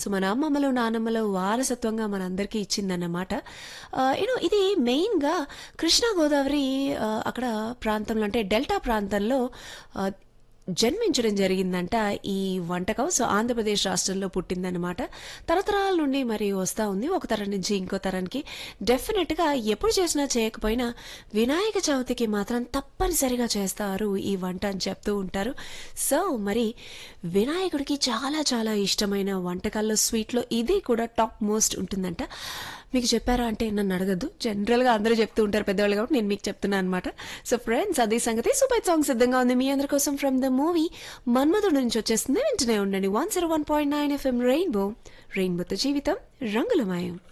so మన అమ్మమ్మలు నానమ్మలు వారసత్వంగా మనందరికీ ఇచ్చిందన్నమాట యూనో ఇది మెయిన్గా కృష్ణా గోదావరి ఆ, అక్కడ ప్రాంతంలో అంటే డెల్టా ప్రాంతంలో ఆ, జన్మించడం జరిగిందంట ఈ వంటకం సో ఆంధ్రప్రదేశ్ రాష్ట్రంలో పుట్టిందనమాట తరతరాల నుండి మరి వస్తూ ఉంది ఒక తరం నుంచి ఇంకో తరానికి డెఫినెట్గా ఎప్పుడు చేసినా చేయకపోయినా వినాయక చవితికి మాత్రం తప్పనిసరిగా చేస్తారు ఈ వంట అని చెప్తూ ఉంటారు సో మరి వినాయకుడికి చాలా చాలా ఇష్టమైన వంటకాల్లో స్వీట్లో ఇది కూడా టాప్ మోస్ట్ ఉంటుందంట మీకు చెప్పారా అంటే నన్ను అడగద్దు జనరల్గా అందరూ చెప్తూ ఉంటారు పెద్దవాళ్ళు కాబట్టి నేను మీకు చెప్తున్నాను అనమాట సో ఫ్రెండ్స్ అదే సంగతి సూపర్ సాంగ్ సిద్ధంగా ఉంది మీ అందరి కోసం ఫ్రమ్ ద మూవీ మన్మధుడు నుంచి వచ్చేస్తుంది వింటూనే ఉండండి one zero one point nine FM Rainbow రెయిన్బోతో జీవితం రంగులమయం